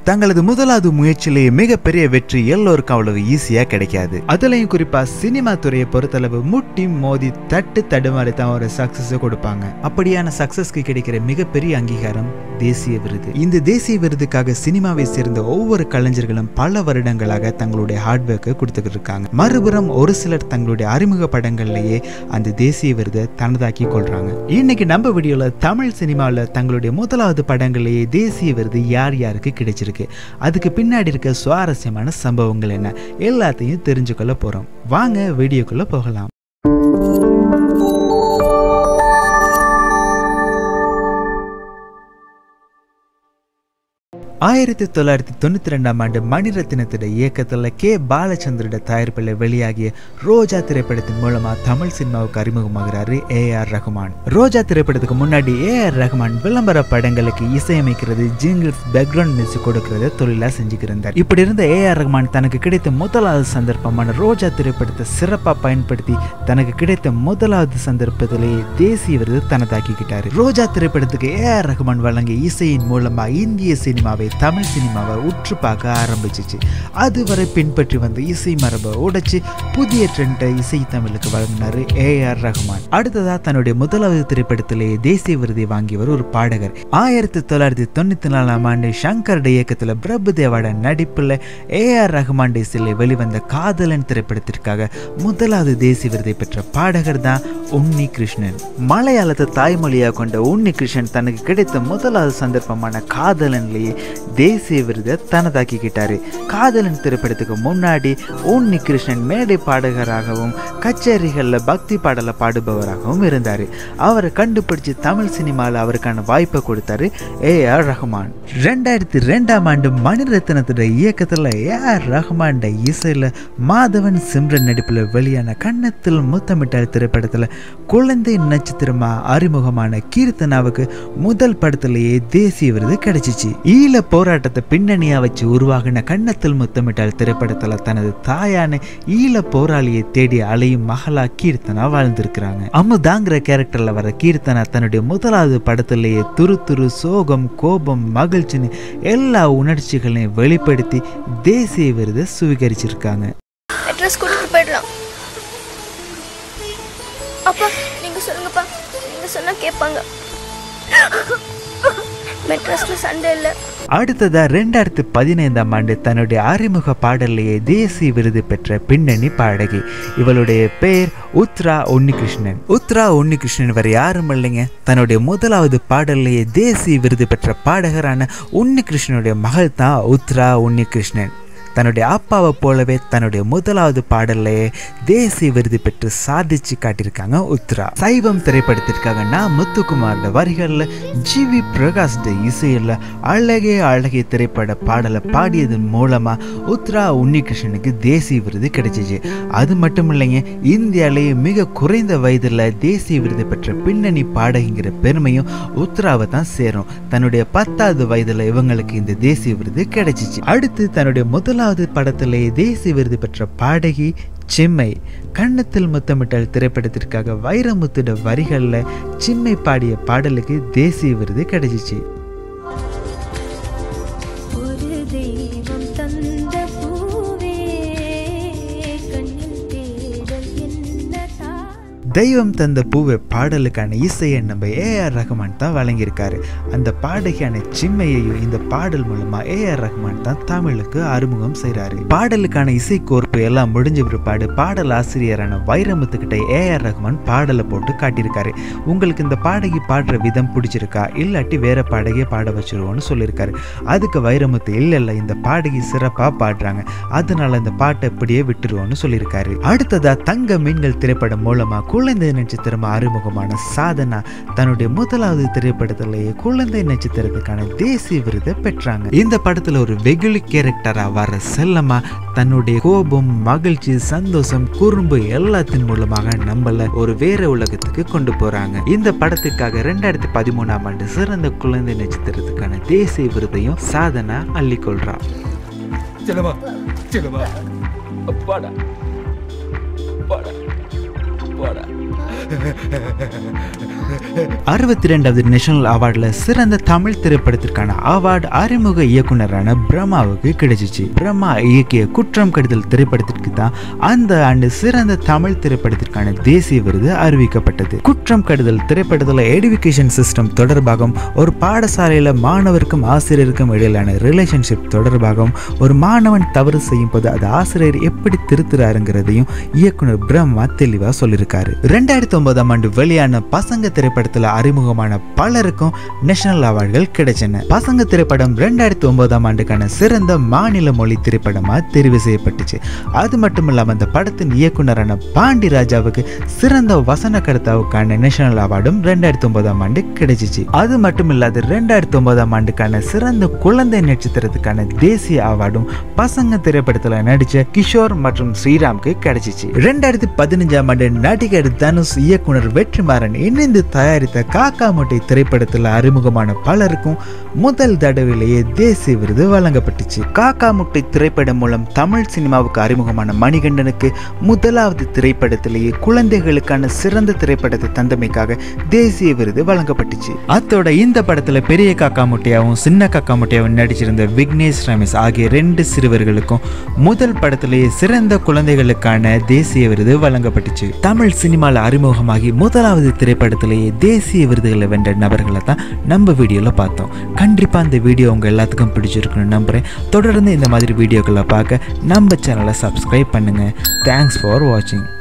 தங்களது முதலாவது முயற்சியிலேயே மிகப்பெரிய வெற்றி எல்லோருக்கும் அவ்வளவு ஈஸியா கிடைக்காது அதுலயும் குறிப்பா சினிமா துறையை பொறுத்தளவு முட்டி மோதி தட்டு தடுமாறி தான் ஒரு சக்சஸ் கொடுப்பாங்க அப்படியான சக்சஸ்க்கு கிடைக்கிற மிகப்பெரிய அங்கீகாரம் தேசிய விருது இந்த தேசிய விருதுக்காக சினிமாவை சேர்ந்த ஒவ்வொரு கலைஞர்களும் பல வருடங்களாக தங்களுடைய ஹார்ட் ஒர்க்கை கொடுத்துக்கிட்டு இருக்காங்க மறுபுறம் ஒரு சிலர் தங்களுடைய அறிமுக படங்கள்லயே அந்த தேசிய விருதை தனதாக்கி கொள்றாங்க இன்னைக்கு நம்ம வீடியோல தமிழ் சினிமாவில் தங்களுடைய முதலாவது படங்களையே தேசிய விருது யார் யாருக்கு கிடைச்சிருக்கு அதுக்கு பின்னாடி இருக்க சுவாரஸ்யமான சம்பவங்கள் என்ன எல்லாத்தையும் தெரிஞ்சுக்கொள்ள போறோம் வாங்க வீடியோக்குள்ள போகலாம் ஆயிரத்தி தொள்ளாயிரத்தி தொண்ணூத்தி ரெண்டாம் ஆண்டு மணிரத்னத்தோட இயக்கத்தில் கே பாலச்சந்திரோட தயாரிப்பில் வெளியாகிய ரோஜா திரைப்படத்தின் மூலமா தமிழ் சினிமாவுக்கு அறிமுகமாகிறாரு ஏ ஆர் ரஹ்மான் ரோஜா திரைப்படத்துக்கு முன்னாடி ஏ ஆர் ரஹ்மான் விளம்பர படங்களுக்கு இசையமைக்கிறது ஜிங்கிள்ஸ் பேக்ரவுண்ட் மியூசிக் கொடுக்கறத தொழிலா செஞ்சுக்கிருந்தார் இப்படி இருந்த ஏ ஆர் ரஹ்மான் தனக்கு கிடைத்த முதலாவது சந்தர்ப்பமான ரோஜா திரைப்படத்தை சிறப்பாக பயன்படுத்தி தனக்கு கிடைத்த முதலாவது சந்தர்ப்பத்திலேயே தேசிய விருது தனதாக்கிக்கிட்டாரு ரோஜா திரைப்படத்துக்கு ஏ ஆர் ரஹ்மான் வழங்கிய இசையின் மூலமா இந்திய சினிமாவை தமிழ் சினிமாவை உற்று பார்க்க ஆரம்பிச்சிச்சு அதுவரை பின்பற்றி வந்த இசை மரபை உடைச்சு புதிய ட்ரெண்டை இசை தமிழுக்கு வழங்கினாரு ஏ ஆர் ரஹ்மான் அடுத்ததா தன்னுடைய முதலாவது திரைப்படத்திலேயே தேசிய விருதை வாங்கியவர் ஒரு பாடகர் ஆயிரத்தி தொள்ளாயிரத்தி தொண்ணூத்தி நாலாம் ஆண்டு சங்கருடைய இயக்கத்துல பிரபுதேவாட நடிப்புல ஏ ஆர் ரஹ்மான் இசையில வெளிவந்த காதலன் திரைப்படத்திற்காக முதலாவது தேசிய விருதை பெற்ற பாடகர் தான் உன்னி கிருஷ்ணன் மலையாளத்தை தாய்மொழியாக கொண்ட உன்னி கிருஷ்ணன் தனக்கு கிடைத்த முதலாவது சந்தர்ப்பமான காதலன்லேயே தேசிய விருதை தனதாக்கிக்கிட்டாரு காதலன் திரைப்படத்துக்கு முன்னாடி உன்னி கிருஷ்ணன் மேடை பாடகராகவும் கச்சேரிகளில் பக்தி பாடலை பாடுபவராகவும் இருந்தார் அவரை கண்டுபிடிச்சு தமிழ் சினிமாவில் அவருக்கான வாய்ப்பை கொடுத்தாரு ஏ ஆர் ரஹ்மான் ரெண்டாயிரத்தி ரெண்டாம் ஆண்டு மணிரத்னத்தோட இயக்கத்தில் ஏ ஆர் ரஹ்மான் இசையில் மாதவன் சிம்ரன் நடிப்பில் வெளியான கன்னத்தில் முத்தமிட்டால் திரைப்படத்தில் குழந்தை நட்சத்திரமா அறிமுகமான கீர்த்தனாவுக்கு முதல் படத்திலேயே தேசிய விருது கிடைச்சிச்சு ஈழ போராட்டத்தை பின்னணியா வச்சு உருவாகின கன்னத்தில் முத்தமிட்டால் திரைப்படத்துல தனது தாயான ஈழ போராளியை தேடி அலையும் மகளா கீர்த்தனா வாழ்ந்திருக்கிறாங்க அமுதாங்கிற கேரக்டர்ல வர கீர்த்தனா தன்னுடைய முதலாவது படத்திலேயே துரு துரு சோகம் கோபம் மகிழ்ச்சின்னு எல்லா உணர்ச்சிகளையும் வெளிப்படுத்தி தேசிய விருதை சுவீகரிச்சிருக்காங்க அட்ரஸ் கொடுத்துட்டு போயிடலாம் அப்பா நீங்க சொல்லுங்கப்பா நீங்க சொன்னா கேட்பாங்க மெட்ரஸ்ல சண்டை இல்லை அடுத்ததா ரெண்டாயிரத்தி பதினைந்தாம் ஆண்டு தன்னுடைய அறிமுக பாடல்லையே தேசிய விருது பெற்ற பின்னணி பாடகி இவளுடைய பெயர் உத்ரா உன்னிகிருஷ்ணன் உத்ரா உன்னிகிருஷ்ணன் வேற யாரும் இல்லைங்க தன்னுடைய முதலாவது பாடல்லையே தேசிய விருது பெற்ற பாடகரான உன்னிகிருஷ்ணனுடைய மகள் தான் உத்ரா உன்னிகிருஷ்ணன் தன்னுடைய அப்பாவை போலவே தன்னுடைய முதலாவது பாடல்லையே தேசிய விருது பெற்று சாதிச்சு காட்டியிருக்காங்க உத்ரா சைவம் திரைப்படத்திற்காக நான் முத்துக்குமாரோட வரிகளில் ஜி வி பிரகாஷ் இசையில் அழகே அழகே திரைப்பட பாடலை பாடியதன் மூலமா உத்ரா உன்னிகிருஷ்ணனுக்கு தேசிய விருது கிடைச்சிச்சு அது மட்டும் இல்லைங்க இந்தியாவிலேயே மிக குறைந்த வயதில் தேசிய விருது பெற்ற பின்னணி பாடகிங்கிற பெருமையும் உத்ராவை தான் சேரும் தன்னுடைய பத்தாவது வயதுல இவங்களுக்கு இந்த தேசிய விருது கிடைச்சிச்சு அடுத்து தன்னுடைய முதலாவது படத்திலேயே தேசிய விருது பெற்ற பாடகி சிம்மை கன்னத்தில் முத்தமிட்டால் திரைப்படத்திற்காக வைரமுத்துட வரிகளில் சிம்மை பாடிய பாடலுக்கு தேசிய விருது கிடைச்சிச்சு ஒரு தெய்வம் தந்த பூவே கண்ணில் தேடல் என்ன தான் தெய்வம் தந்த பூவை பாடலுக்கான இசையை நம்ம ஏஆர் ரஹ்மான் தான் வழங்கியிருக்காரு அந்த பாடகியான சிம்மையையும் இந்த பாடல் மூலமா ஏஆர் ரஹ்மான் தான் தமிழுக்கு அறிமுகம் செய்கிறாரு பாடலுக்கான இசை கோர்ப்பு எல்லாம் முடிஞ்ச பிற்பாடு பாடல் ஆசிரியரான வைரமுத்துக்கிட்ட ஏஆர் ரஹ்மான் பாடலை போட்டு காட்டியிருக்காரு உங்களுக்கு இந்த பாடகி பாடுற விதம் பிடிச்சிருக்கா இல்லாட்டி வேற பாடகியை பாட வச்சிருவோன்னு சொல்லியிருக்காரு அதுக்கு வைரமுத்து இல்லை இல்லை இந்த பாடகி சிறப்பாக பாடுறாங்க அதனால இந்த பாட்டை இப்படியே விட்டுருவோன்னு சொல்லியிருக்காரு அடுத்ததா தங்க மீன்கள் திரைப்படம் மூலமா குழந்தை நட்சத்திரமா அறிமுகமான சாதனா தன்னுடைய முதலாவது திரைப்படத்திலேயே குழந்தை நட்சத்திரத்துக்கான தேசிய விருதை பெற்றாங்க இந்த படத்துல ஒரு வெகுளி கேரக்டரா வர செல்லமா தன்னுடைய கோபம் மகிழ்ச்சி சந்தோஷம் குறும்பு எல்லாத்தின் மூலமாக நம்மள ஒரு வேற உலகத்துக்கு கொண்டு போறாங்க இந்த படத்துக்காக ரெண்டாயிரத்தி பதிமூணாம் ஆண்டு சிறந்த குழந்தை நட்சத்திரத்துக்கான தேசிய விருதையும் சாதனா அள்ளிக்கொள்றா செல்லமா செல்லமா அப்பாடா அப்பாடா அப்பாடா அறுபத்தி ரெண்டாவது நேஷனல் அவார்டில் சிறந்த தமிழ் திரைப்படத்திற்கான அவார்டு அறிமுக இயக்குனரான பிரம்மாவுக்கு கிடைச்சிச்சு பிரம்மா இயக்கிய குற்றம் கடிதல் திரைப்படத்திற்கு தான் அந்த ஆண்டு சிறந்த தமிழ் திரைப்படத்திற்கான தேசிய விருது அறிவிக்கப்பட்டது குற்றம் கடிதல் திரைப்படத்தில் எடுகேஷன் சிஸ்டம் தொடர்பாகவும் ஒரு பாடசாலையில் மாணவருக்கும் ஆசிரியருக்கும் இடையிலான ரிலேஷன்ஷிப் தொடர்பாகவும் ஒரு மாணவன் தவறு செய்யும் போது அது ஆசிரியர் எப்படி திருத்துறாருங்கிறதையும் இயக்குனர் பிரம்மா தெளிவாக சொல்லியிருக்காரு ரெண்டாயிரத்தி ஒன்பதாம் ஆண்டு வெளியான பசங்க திரைப்படத்தில் அறிமுகமான பலருக்கும் நேஷனல் அவார்டுகள் கிடைச்சன பசங்க திரைப்படம் ரெண்டாயிரத்தி ஒன்பதாம் ஆண்டுக்கான சிறந்த மாநில மொழி திரைப்படமாக தெரிவு செய்யப்பட்டுச்சு அது மட்டும் இல்லாமல் அந்த படத்தின் இயக்குனரான பாண்டி ராஜாவுக்கு சிறந்த வசன கர்த்தாவுக்கான நேஷனல் அவார்டும் ரெண்டாயிரத்தி ஒன்பதாம் ஆண்டு கிடைச்சிச்சு அது மட்டும் இல்லாது ரெண்டாயிரத்தி ஒன்பதாம் ஆண்டுக்கான சிறந்த குழந்தை நட்சத்திரத்துக்கான தேசிய அவார்டும் பசங்க திரைப்படத்தில் நடிச்ச கிஷோர் மற்றும் ஸ்ரீராம்க்கு கிடைச்சிச்சு ரெண்டாயிரத்தி பதினஞ்சாம் ஆண்டு நடிகர் தனுஷ் இயக்குனர் வெற்றிமாறன் இணைந்து தயாரித்த காக்கா முட்டை திரைப்படத்தில் அறிமுகமான பலருக்கும் முதல் தடவையிலேயே தேசிய விருது வழங்கப்பட்டுச்சு காக்கா முட்டை திரைப்படம் மூலம் தமிழ் சினிமாவுக்கு அறிமுகமான மணிகண்டனுக்கு முதலாவது திரைப்படத்திலேயே குழந்தைகளுக்கான சிறந்த திரைப்படத்தை தந்தமைக்காக தேசிய விருது வழங்கப்பட்டுச்சு அத்தோட இந்த படத்துல பெரிய காக்கா முட்டையாவும் சின்ன காக்கா முட்டையாவும் நடிச்சிருந்த விக்னேஷ் ரமேஷ் ஆகிய ரெண்டு சிறுவர்களுக்கும் முதல் படத்திலேயே சிறந்த குழந்தைகளுக்கான தேசிய விருது வழங்கப்பட்டுச்சு தமிழ் சினிமாவில் அறிமுகமாகி முதலாவது திரைப்படத்திலேயே தேசிய விருதுகளை வென்ற நபர்களை தான் நம்ம வீடியோவில் பார்த்தோம் கண்டிப்பாக இந்த வீடியோ உங்கள் எல்லாத்துக்கும் பிடிச்சிருக்குன்னு நம்புகிறேன் தொடர்ந்து இந்த மாதிரி வீடியோக்களை பார்க்க நம்ம சேனலை சப்ஸ்கிரைப் பண்ணுங்கள் தேங்க்ஸ் ஃபார் வாட்சிங்